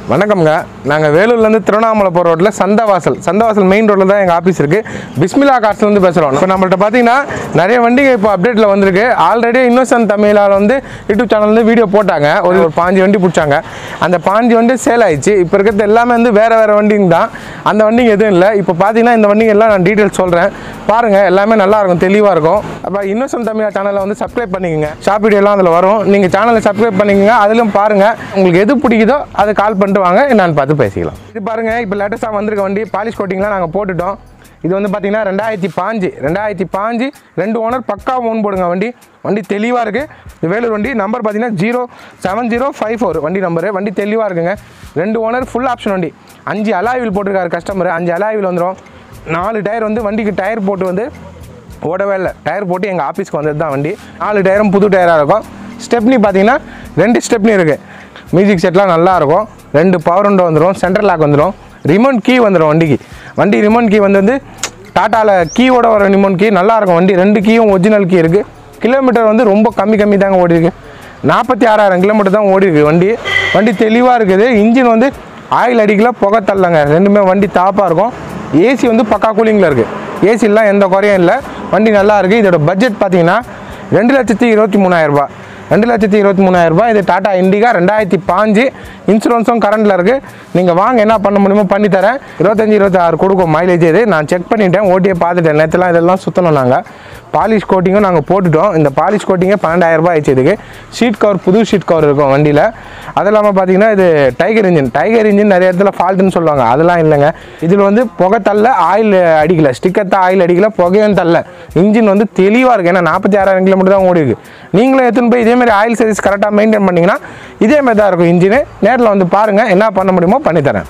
வணக்கம்ங்க நாங்கள் வேலூர்லேருந்து திருவண்ணாமலை போகிற ரோட்டில் சந்தவாசல் சந்தவாசல் மெயின் ரோட்டில் தான் எங்கள் ஆஃபீஸ் இருக்குது பிஸ்மிலா கார்ஸ்லேருந்து பேசுகிறோம் இப்போ நம்மள்ட்ட பார்த்தீங்கன்னா நிறைய வண்டிங்க இப்போ அப்டேட்டில் வந்திருக்கு ஆல்ரெடி இன்னோசன் தமிழால் வந்து யூடியூப் சேனல்லேருந்து வீடியோ போட்டாங்க ஒரு ஒரு பாஞ்சு வண்டி பிடிச்சாங்க அந்த பாஞ்சு வண்டி சேல் ஆயிடுச்சு இப்போ இருக்கிறது எல்லாமே வந்து வேறு வேறு வண்டிங்க தான் அந்த வண்டிங்க எதுவும் இல்லை இப்போ பார்த்தீங்கன்னா இந்த வண்டிங்க எல்லாம் நான் டீட்டெயில்ஸ் சொல்கிறேன் பாருங்கள் எல்லாமே நல்லா இருக்கும் தெளிவாக இருக்கும் அப்போ இன்னோசன் தமிழா சேனலை வந்து சப்ஸ்கிரைப் பண்ணிக்கோங்க ஷாப் வீடியோலாம் அதில் வரும் நீங்கள் சேனலை சப்ஸ்கிரைப் பண்ணிக்கோங்க அதிலும் பாருங்கள் உங்களுக்கு எது பிடிக்குதோ அதை கால் பண்ணிட்டு வாங்க என்னன்னு பார்த்து பேசிக்கலாம் இது பாருங்கள் இப்போ லேட்டஸ்ட்டாக வந்திருக்க வண்டி பாலிஷ் கோட்டிங்லாம் நாங்கள் போட்டுட்டோம் இது வந்து பார்த்தீங்கன்னா ரெண்டாயிரத்தி பாஞ்சு ரெண்டாயிரத்தி பாஞ்சு ரெண்டு ஓனர் பக்கா ஓன் போடுங்க வண்டி வண்டி தெளிவாக இருக்குது வேலூர் வண்டி நம்பர் பார்த்தீங்கன்னா zero seven zero five four வண்டி நம்பரு வண்டி தெளிவாக இருக்குங்க ரெண்டு ஓனர் ஃபுல் ஆப்ஷன் வண்டி அஞ்சு அலாய்வில் போட்டிருக்காரு கஸ்டமர் அஞ்சு அலாய்வில் வந்துடும் நாலு டயர் வந்து வண்டிக்கு டயர் போட்டு வந்து ஓடவே இல்லை டயர் போட்டு எங்கள் ஆஃபீஸ்க்கு வந்தது தான் வண்டி நாலு டயரும் புது டயராக இருக்கும் ஸ்டெப்னி பார்த்தீங்கன்னா ரெண்டு ஸ்டெப்னி இருக்குது மியூசிக் செட்லாம் நல்லா இருக்கும் ரெண்டு பவர் விண்டோ வந்துடும் சென்ட்ரல் லாக் வந்துடும் ரிமோட் கீ வந்துடும் வண்டிக்கு வண்டி ரிமோட் கீ வந்து வந்து டாட்டாவில் கீயோட வர ரிமோட் கீ நல்லா இருக்கும் வண்டி ரெண்டு கீயும் ஒரிஜினல் கீ இருக்குது கிலோமீட்டர் வந்து ரொம்ப கம்மி கம்மி தாங்க ஓடி இருக்கு நாற்பத்தி ஆறாயிரம் கிலோமீட்டர் தான் ஓடி இருக்கு வண்டி வண்டி தெளிவாக இருக்குது இன்ஜின் வந்து ஆயில் அடிக்கல புகை தள்ளங்க ரெண்டுமே வண்டி தாப்பாக இருக்கும் ஏசி வந்து பக்கா கூலிங்கில் இருக்குது ஏசிலாம் எந்த குறையும் இல்லை வண்டி நல்லா இருக்குது இதோட பட்ஜெட் பார்த்தீங்கன்னா ரெண்டு லட்சத்தி இருபத்தி மூணாயிரம் ரூபாய் ரெண்டு லட்சத்தி இருபத்தி மூணாயிரம் ரூபாய் இது டாடா இண்டிகா ரெண்டாயிரத்தி பாஞ்சு இன்சூரன்ஸும் கரண்டில் இருக்குது நீங்கள் வாங்க என்ன பண்ண முடியுமோ பண்ணித்தரேன் இருபத்தஞ்சி இருபத்தாறு கொடுக்கும் மைலேஜ் இது நான் செக் பண்ணிட்டேன் ஓட்டியே பார்த்துட்டேன் நேற்றுலாம் இதெல்லாம் சுற்றணும் நாங்கள் பாலிஷ் கோட்டிங்கும் நாங்கள் போட்டுட்டோம் இந்த பாலிஷ் கோட்டிங்கே பன்னெண்டாயிரம் ரூபாய் ஆயிடுச்சு இதுக்கு ஷீட் கவர் புது ஷீட் கவர் இருக்கும் வண்டியில் அது இல்லாமல் பார்த்தீங்கன்னா இது டைகர் இன்ஜின் டைகர் இன்ஜின் நிறைய இடத்துல ஃபால்ட்டுன்னு சொல்லுவாங்க அதெல்லாம் இல்லைங்க இதில் வந்து புகை தள்ள ஆயில் அடிக்கல ஸ்டிக்கர் தான் ஆயில் அடிக்கல புகையும் தள்ள இன்ஜின் வந்து தெளிவாக இருக்குது ஏன்னா நாற்பத்தி ஆறாயிரம் கிலோமீட்டர் தான் ஓடி இருக்கு நீங்களும் எடுத்துன்னு போய் இதே மாதிரி ஆயில் சர்வீஸ் கரெக்டாக மெயின்டைன் பண்ணிங்கன்னா இதே மாதிரி தான் இருக்கும் இன்ஜின் நேரில் வந்து பாருங்கள் என்ன பண்ண முடியுமோ பண்ணித்தரேன்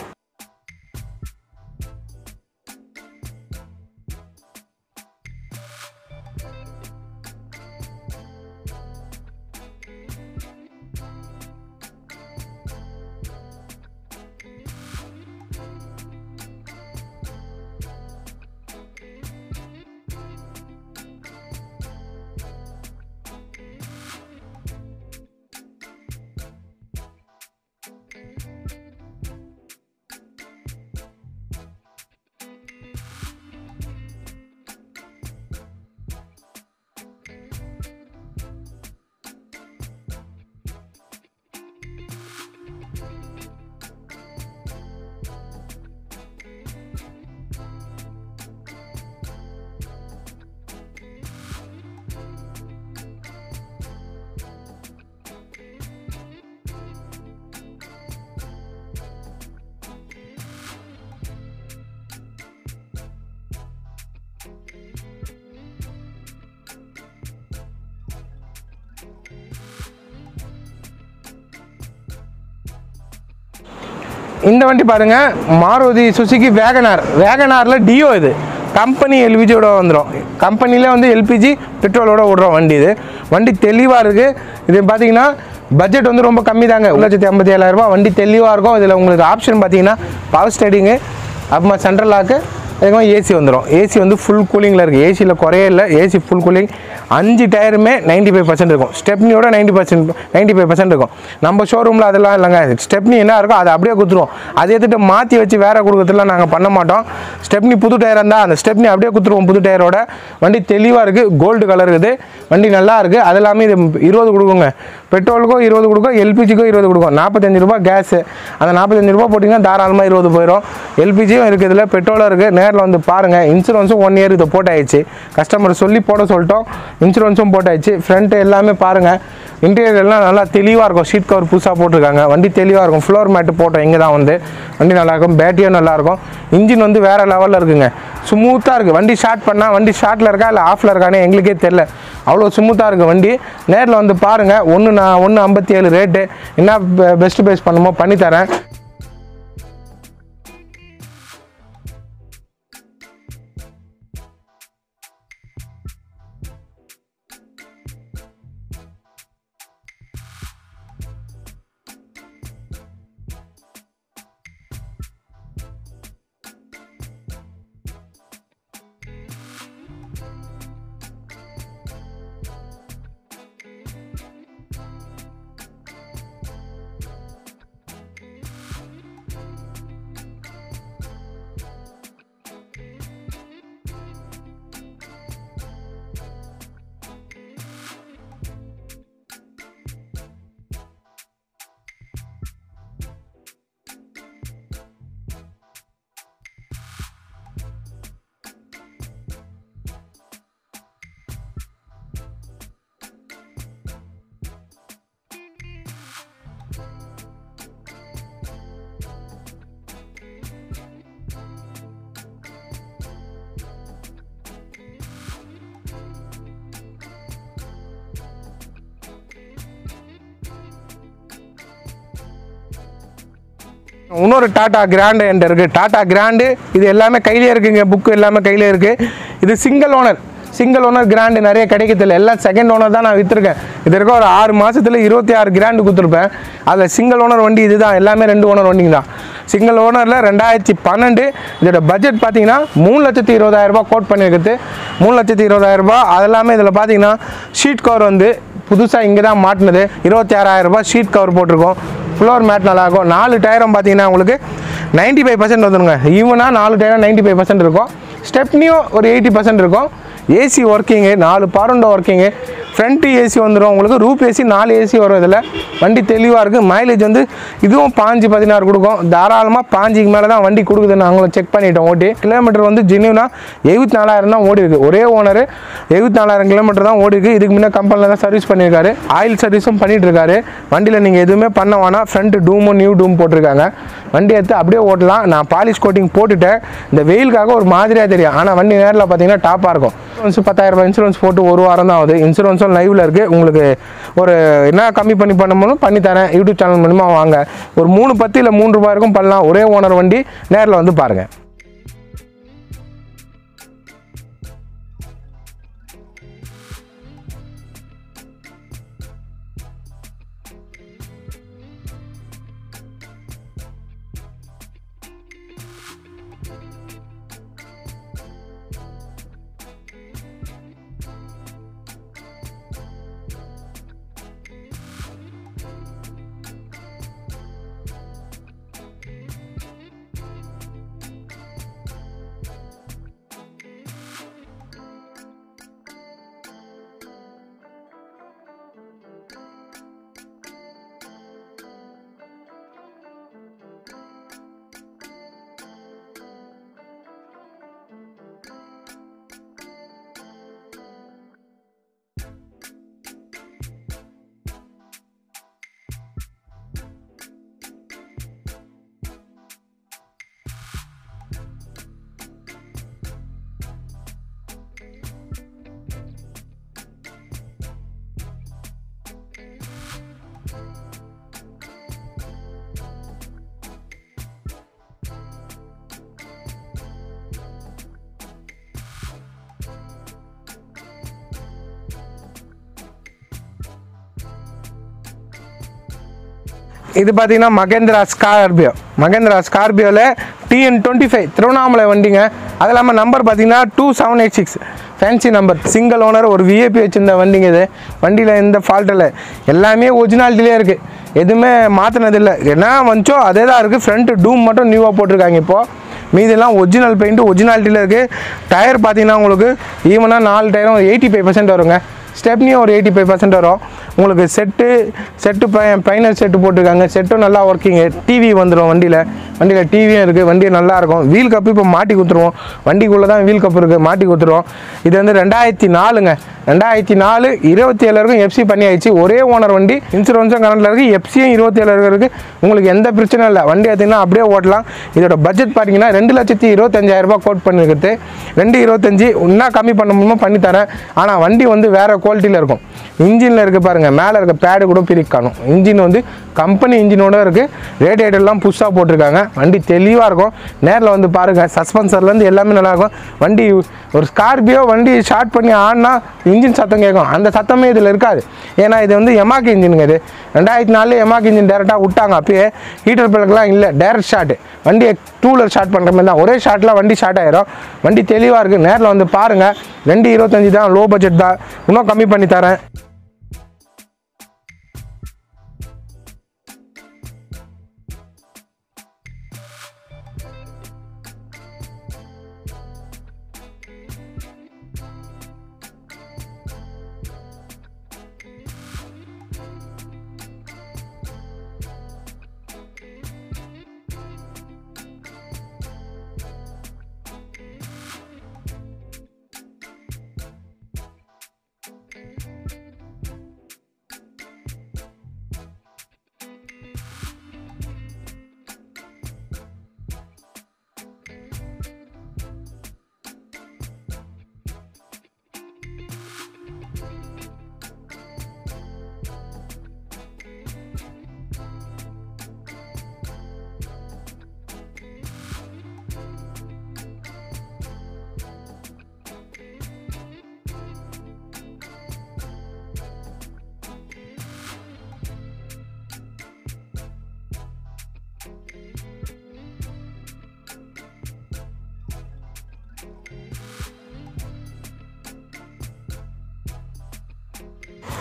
இந்த வண்டி பாருங்க மாருதி சுசுகி வேகனார் வேகனாரில் டியோ இது கம்பெனி எல்பிஜியோட வந்துடும் கம்பெனிலே வந்து எல்பிஜி பெட்ரோலோட விடுறோம் வண்டி இது வண்டி தெளிவாக இருக்குது இது பார்த்தீங்கன்னா பட்ஜெட் வந்து ரொம்ப கம்மி தாங்க ஒரு லட்சத்தி ஐம்பத்தி ஏழாயிரரூபா வண்டி தெளிவாக இருக்கும் இதில் உங்களுக்கு ஆப்ஷன் பார்த்தீங்கன்னா பவர் ஸ்டேடிங்கு அப்புறமா சென்ட்ரல் லாக்கு அதுக்கப்புறம் ஏசி வந்துடும் ஏசி வந்து ஃபுல் கூலிங்கில் இருக்குது ஏசியில் குறையே இல்லை ஏசி ஃபுல் கூலிங் அஞ்சு டயருமே நைன்டி ஃபைவ் பர்சன்ட் இருக்கும் ஸ்டெப்னியோட ninety percent ninety five percent இருக்கும் நம்ம ஷோரூமில் அதெல்லாம் இல்லைங்க ஸ்டெப்னி என்ன இருக்கோ அதை அப்படியே குத்துருவோம் அதை எடுத்துட்டு மாற்றி வச்சு வேறு கொடுக்கறதுலாம் நாங்கள் பண்ண மாட்டோம் ஸ்டெப்னி புது டயர் இருந்தால் அந்த ஸ்டெப்னி அப்படியே குத்துருவோம் புது டயரோட வண்டி தெளிவாக இருக்குது கோல்டு கலர் இருக்குது வண்டி நல்லா இருக்குது அது எல்லாமே இது இருபது கொடுக்குங்க பெட்ரோலுக்கும் இருபது கொடுக்கும் எல்பிஜிக்கும் இருபது கொடுக்கும் நாற்பத்தஞ்சு ரூபா கேஸு அந்த நாற்பத்தஞ்சு ரூபா போட்டிங்கன்னா தாராளமாக இருபது போயிடும் எல்பிஜியும் இருக்குது இதில் பெட்ரோலும் இருக்குது நேரில் வந்து பாருங்கள் இன்சூரன்ஸும் ஒன் இயர் இதை போட்டாயிடுச்சு கஸ்டமர் சொல்லி போட சொல்லிட்டோம் இன்சூரன்ஸும் போட்டாயிடுச்சு ஃப்ரண்ட்டு எல்லாமே பாருங்கள் இன்டீரியர் எல்லாம் நல்லா தெளிவாக இருக்கும் ஷீட் கவர் புதுசாக போட்டிருக்காங்க வண்டி தெளிவாக இருக்கும் ஃப்ளோர் மேட்டு போட்டோம் இங்கே தான் வந்து வண்டி நல்லாயிருக்கும் பேட்டரியும் நல்லாயிருக்கும் இன்ஜின் வந்து வேறு லெவலில் இருக்குங்க ஸ்மூத்தாக இருக்குது வண்டி ஸ்டார்ட் பண்ணால் வண்டி ஸ்டார்ட்டில் இருக்கா இல்லை ஆஃபில் இருக்கானே எங்களுக்கே தெரில அவ்வளோ ஸ்மூத்தாக இருக்குது வண்டி நேரில் வந்து பாருங்கள் ஒன்று நான் ஒன்று ஐம்பத்தி ஏழு ரேட்டு என்ன பெஸ்ட் பேஸ் பண்ணுமோ பண்ணித்தரேன் இன்னொரு டாடா கிராண்டு என்கிட்ட இருக்குது டாடா கிராண்டு இது எல்லாமே கையிலே இருக்குங்க புக்கு எல்லாமே கையிலே இருக்குது இது single owner single owner grand நிறைய கிடைக்கிறதில்ல எல்லாம் செகண்ட் ஓனர் தான் நான் விற்றுருக்கேன் இது இருக்க ஒரு ஆறு மாதத்தில் இருபத்தி ஆறு கிராண்டு கொடுத்துருப்பேன் அதில் சிங்கிள் ஓனர் வண்டி இதுதான் எல்லாமே ரெண்டு ஓனர் வண்டிங்க தான் சிங்கிள் ஓனரில் ரெண்டாயிரத்தி பன்னெண்டு இதோட பட்ஜெட் பார்த்தீங்கன்னா மூணு லட்சத்தி இருபதாயிரம் ரூபாய் கோட் பண்ணியிருக்குது மூணு லட்சத்தி இருபதாயிரம் ரூபாய் அது எல்லாமே இதில் பார்த்தீங்கன்னா ஷீட் கவர் வந்து புதுசாக இங்கே தான் மாட்டினது இருபத்தி ஆறாயிரம் ரூபாய் ஷீட் கவர் போட்டிருக்கோம் ஃப்ளோர் மேட் நல்லா இருக்கும் நாலு டயரும் பார்த்தீங்கன்னா உங்களுக்கு நைன்ட்டி ஃபைவ் பர்சன்ட் வந்துருங்க ஈவனாக நாலு டயரும் நைன்ட்டி ஃபைவ் பர்சன்ட் இருக்கும் ஸ்டெப்னியும் ஒரு எயிட்டி பர்சன்ட் இருக்கும் ஏசி ஒர்க்கிங்கு நாலு பாருண்டோ ஒர்க்கிங்கு ஃப்ரண்ட் ஏசி வந்துடும் உங்களுக்கு ரூப் ஏசி நாலு ஏசி வரும் இதில் வண்டி தெளிவாக இருக்குது மைலேஜ் வந்து இதுவும் பாஞ்சு பதினாறு கொடுக்கும் தாராளமாக பாஞ்சுக்கு மேலே தான் வண்டி கொடுக்குது நாங்களும் செக் பண்ணிட்டோம் ஓட்டி கிலோமீட்டர் வந்து ஜென்யூனா எழுபத்தி நாலாயிரம் தான் ஓடி இருக்கு ஒரே ஓனர் எழுபத்தி நாலாயிரம் கிலோமீட்டர் தான் ஓடி இருக்கு இதுக்கு முன்னே கம்பெனியில் தான் சர்வீஸ் பண்ணியிருக்காரு ஆயில் சர்வீஸும் பண்ணிட்டு இருக்காரு வண்டியில் நீங்கள் எதுவுமே பண்ண வேணாம் ஃப்ரண்ட் டூமும் நியூ டூம் போட்டிருக்காங்க வண்டி எடுத்து அப்படியே ஓட்டலாம் நான் பாலிஷ் கோட்டிங் போட்டுட்டேன் இந்த வெயிலுக்காக ஒரு மாதிரியாக தெரியும் ஆனால் வண்டி நேரில் பார்த்தீங்கன்னா டாப்பாக இருக்கும் இன்சூரன்ஸ் பத்தாயிரம் ரூபாய் இன்சூரன்ஸ் போட்டு ஒரு வாரம் தான் ஆகுது இன்சூரன்ஸும் லைவில் இருக்குது உங்களுக்கு ஒரு என்ன கம்மி பண்ணி பண்ணணும் பண்ணி தரேன் யூடியூப் சேனல் மூலிமா வாங்க ஒரு மூணு பத்து இல்லை மூணு ரூபாய் வரைக்கும் பண்ணலாம் ஒரே ஓனர் வண்டி நேரில் வந்து பாருங்கள் இது பார்த்தீங்கன்னா மகேந்திரா ஸ்கார்பியோ மகேந்திரா ஸ்கார்பியோவில் டிஎன் டுவெண்ட்டி ஃபைவ் திருவண்ணாமலை வண்டிங்க அது இல்லாமல் நம்பர் பார்த்தீங்கன்னா two seven eight six fancy number single owner ஒரு விஏபி வச்சிருந்த வண்டிங்க இது வண்டியில் எந்த ஃபால்ட் இல்லை எல்லாமே ஒரிஜினாலிட்டிலே இருக்குது எதுவுமே மாற்றினதில்லை என்ன வந்துச்சோ அதே தான் இருக்குது ஃப்ரண்ட் டூம் மட்டும் நியூவாக போட்டிருக்காங்க இப்போது மீதெல்லாம் ஒரிஜினல் பெயிண்ட் ஒரிஜினாலிட்டியில் இருக்குது டயர் பார்த்தீங்கன்னா உங்களுக்கு ஈவனாக நாலு டயரும் எயிட்டி ஃபைவ் பர்சன்ட் வருங்க ஸ்டெப்னியும் ஒரு எயிட்டி ஃபைவ் பர்சன்ட் வரும் உங்களுக்கு செட்டு செட்டு பைனர் செட்டு போட்டிருக்காங்க செட்டும் நல்லா ஒர்க்கிங்கு டிவி வந்துடும் வண்டியில் வண்டியில் டிவியும் இருக்குது வண்டி நல்லா இருக்கும் வீல் கப்பு இப்போ மாட்டி கொடுத்துருவோம் வண்டிக்குள்ளே தான் வீல் கப் இருக்குது மாட்டி கொடுத்துருவோம் இது வந்து ரெண்டாயிரத்தி நாலுங்க ரெண்டாயிரத்தி நாலு இருபத்தி ஏழு வரைக்கும் எஃப்சி பண்ணி ஆயிடுச்சு ஒரே ஓனர் வண்டி இன்சூரன்ஸும் கரண்டில் இருக்குது எஃப்சியும் இருபத்தி ஏழு வரைக்கும் இருக்குது உங்களுக்கு எந்த பிரச்சனையும் இல்லை வண்டி எடுத்தீங்கன்னா அப்படியே ஓட்டலாம் இதோட பட்ஜெட் பார்த்தீங்கன்னா ரெண்டு லட்சத்தி இருபத்தஞ்சாயிரம் ரூபாய் கோட் பண்ணியிருக்குது ரெண்டு இருபத்தஞ்சி இன்னும் கம்மி பண்ண முடியுமோ பண்ணி தரேன் ஆனால் வண்டி வந்து வேறு குவாலிட்டியில் இருக்கும் இன்ஜினில் இருக்குது பாருங்கள் மேலே இருக்க பேடு கூட பிரிக்க காணும் இன்ஜின் வந்து கம்பெனி இன்ஜினோட இருக்குது ரேடியேட்டர்லாம் புதுசாக போட்டிருக்காங்க வண்டி தெளிவாக இருக்கும் நேரில் வந்து பாருங்கள் சஸ்பென்சர்லேருந்து எல்லாமே நல்லா இருக்கும் வண்டி ஒரு ஸ்கார்பியோ வண்டி ஸ்டார்ட் பண்ணி ஆடினா இன்ஜின் சத்தம் கேட்கும் அந்த சத்தமே இதில் இருக்காது ஏன்னா இது வந்து எமாக் இன்ஜினுங்க இது ரெண்டாயிரத்தி நாலு எமாக் இன்ஜின் டேரெக்டாக விட்டாங்க அப்பயே ஹீட்டர் பிளக்லாம் இல்லை டேரக்ட் ஷாட் வண்டியை டூலர் ஷார்ட் பண்ணுற மாதிரி தான் ஒரே ஷாட்டில் வண்டி ஷார்ட் ஆயிரும் வண்டி தெளிவாக இருக்குது நேரில் வந்து பாருங்கள் ரெண்டு இருபத்தஞ்சி தான் லோ பட்ஜெட் தான் இன்னும் கம்மி பண்ணி தரேன்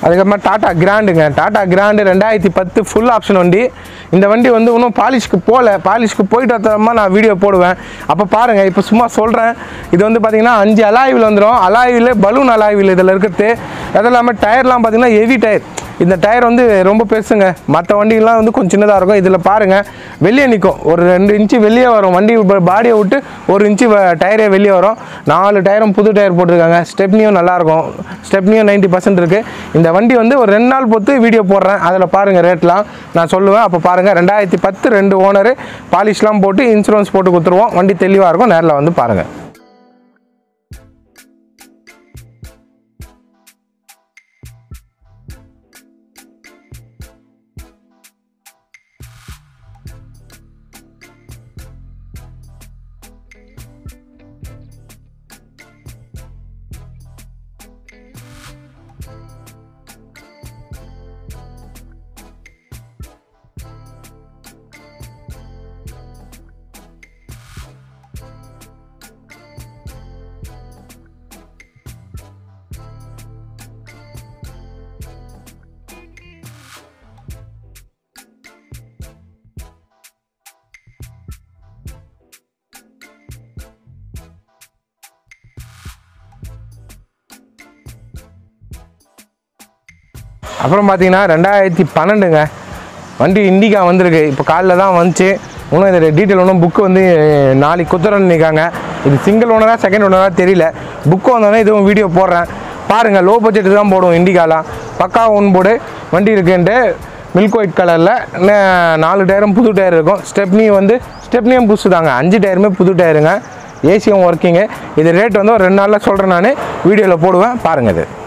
அதுக்கப்புறமா டாடா கிராண்டுங்க டாடா கிராண்டு ரெண்டாயிரத்தி பத்து ஃபுல் ஆப்ஷன் வண்டி இந்த வண்டி வந்து இன்னும் பாலிஷ்க்கு போகல பாலிஷ்க்கு போயிட்டு வரமா நான் வீடியோ போடுவேன் அப்போ பாருங்கள் இப்போ சும்மா சொல்கிறேன் இது வந்து பார்த்தீங்கன்னா அஞ்சு அலாய்வில் வந்துடும் அலாய்வில் பலூன் அலாய்வில் இதில் இருக்கிறது அது இல்லாமல் டயர்லாம் பார்த்தீங்கன்னா ஹெவி டயர் இந்த டயர் வந்து ரொம்ப பெருசுங்க மற்ற வண்டிகள்லாம் வந்து கொஞ்சம் சின்னதாக இருக்கும் இதில் பாருங்கள் வெளியே நிற்கும் ஒரு ரெண்டு இன்ச்சு வெளியே வரும் வண்டி பாடியை விட்டு ஒரு இன்ச்சு டயரே வெளியே வரும் நாலு டயரும் புது டயர் போட்டிருக்காங்க ஸ்டெப்னியும் நல்லாயிருக்கும் ஸ்டெப்னியும் நைன்ட்டி பர்சன்ட் இருக்குது இந்த வண்டி வந்து ஒரு ரெண்டு நாள் பொறுத்து வீடியோ போடுறேன் அதில் பாருங்கள் ரேட்லாம் நான் சொல்லுவேன் அப்போ பாருங்கள் ரெண்டாயிரத்தி பத்து ரெண்டு ஓனரு பாலிஷ்லாம் போட்டு இன்சூரன்ஸ் போட்டு கொடுத்துருவோம் வண்டி தெளிவாக இருக்கும் நேரில் வந்து பாருங்கள் அப்புறம் பார்த்தீங்கன்னா ரெண்டாயிரத்தி பன்னெண்டுங்க வண்டி இண்டிகா வந்திருக்கு இப்போ காலைல தான் வந்துச்சு இன்னும் இது டீட்டெயில் ஒன்றும் புக்கு வந்து நாளைக்கு குத்துறன்னு நிற்காங்க இது சிங்கிள் ஓனரா செகண்ட் ஓனரா தெரியல புக்கு வந்தோடனே இதுவும் வீடியோ போடுறேன் பாருங்கள் லோ பட்ஜெட்டு தான் போடுவோம் இண்டிகாலாம் பக்கா ஒன் போர்டு வண்டி இருக்குன்ட்டு மில்க் ஒயிட் கலரில் நாலு டயரும் புது டயர் இருக்கும் ஸ்டெப்னி வந்து ஸ்டெப்னியும் புதுசு தாங்க அஞ்சு டயருமே புது டயருங்க ஏசியும் ஒர்க்கிங்கு இது ரேட் வந்து ஒரு ரெண்டு நாளில் சொல்கிறேன் நான் வீடியோவில் போடுவேன் பாருங்கள் இது